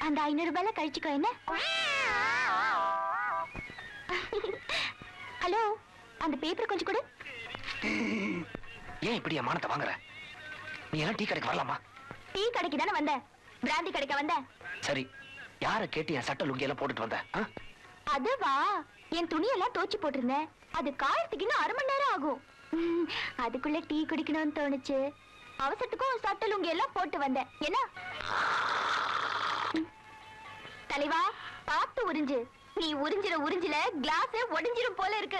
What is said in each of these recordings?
அந்த ஐநூறு ரூபாயில கழிச்சுக்கோ என்ன ஹலோ அந்த பேப்பர் கொஞ்சம் கொடு ஏன் இப்படி என் மானத்தை வாங்குற நீ எல்லாம் டீ கடைக்கு வரலாமா டீ கடைக்கு தானே வந்த பிராந்தி கடைக்க வந்த சரி யார கேட்டு என் சட்ட லுங்கி எல்லாம் போட்டுட்டு வந்த ஆ? அதுவா என் துணியெல்லாம் தோச்சு போட்டிருந்தேன் அது காயறதுக்கு இன்னும் அரை மணி நேரம் ஆகும் ம், அதுக்குள்ள டீ குடிக்கணும்னு தோணுச்சு அவசரத்துக்கும் சட்ட லுங்கி எல்லாம் போட்டு வந்தேன் என்ன ம். தலைவா பார்த்து உறிஞ்சு நீ உறிஞ்சிற உறிஞ்சில கிளாஸ் உடைஞ்சிரும் போல இருக்கு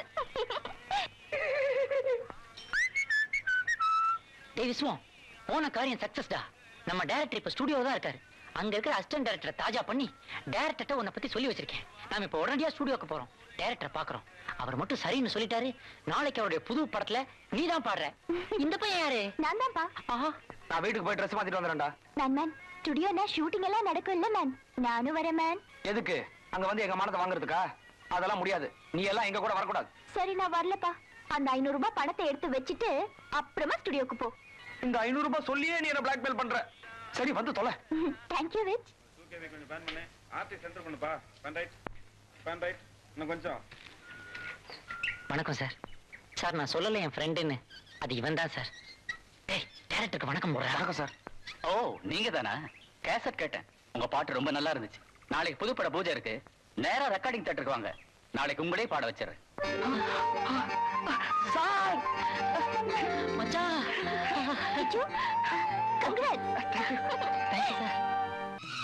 டேய் விஸ்வம் போன காரியம் சக்சஸ்டா நம்ம டைரக்டர் இப்ப ஸ்டுடியோ தான் இருக்காரு அங்க இருக்கிற அசிஸ்டன்ட் டைரக்டரை தாஜா பண்ணி டைரக்டர்ட்ட உன்னை பத்தி சொல்லி வச்சிருக்கேன் நாம இப்ப உடனடியா ஸ்டுடியோக்கு போறோம் டைரக்டர் பாக்குறோம் அவர் மட்டும் சரின்னு சொல்லிட்டாரு நாளைக்கு அவருடைய புது படத்துல நீ தான் பாடுற இந்த பையன் யாரு நான் தான்ப்பா ஆஹா நான் வீட்டுக்கு போய் ட்ரெஸ் மாத்திட்டு வந்துடுறேன்டா மேன் மேன் ஸ்டுடியோனா ஷூட்டிங் எல்லாம் நடக்கும் இல்ல மேன் நானும் வரேன் மேன் எதுக்கு அங்க வந்து எங்க மானத்தை வாங்குறதுக்கா அதெல்லாம் முடியாது நீ எல்லாம் எங்க கூட வரக்கூடாது சரி நான் வரலப்பா அந்த ஐநூறு ரூபாய் பணத்தை எடுத்து வச்சுட்டு அப்புறமா ஸ்டுடியோக்கு போ இந்த ஐநூறு ரூபாய் சொல்லியே நீ என்ன பிளாக்மெயில் பண்ற சரி வந்து தொலை தேங்க்யூ விச் தூக்கி கொஞ்சம் பேன் பண்ணு ஆர்டி சென்டர் பண்ணுப்பா பேன் ரைட் பேன் ரைட் இன்னும் கொஞ்சம் வணக்கம் சார் சார் நான் சொல்லல என் ஃப்ரெண்டுன்னு அது இவன் தான் சார் டேய் டைரக்டருக்கு வணக்கம் போடுறா வணக்கம் சார் ஓ நீங்க தானா கேசட் கேட்டேன் உங்க பாட்டு ரொம்ப நல்லா இருந்துச்சு நாளைக்கு புதுப்பட பூஜை இருக்கு நேரா ரெக்கார்டிங் தேட்டருக்கு வாங்க நாளைக்கு உங்களே பாட வச்சிடுறேன் சார் மச்சான் கிச்சு கங்க்ராட்ஸ் தேங்க்யூ சார்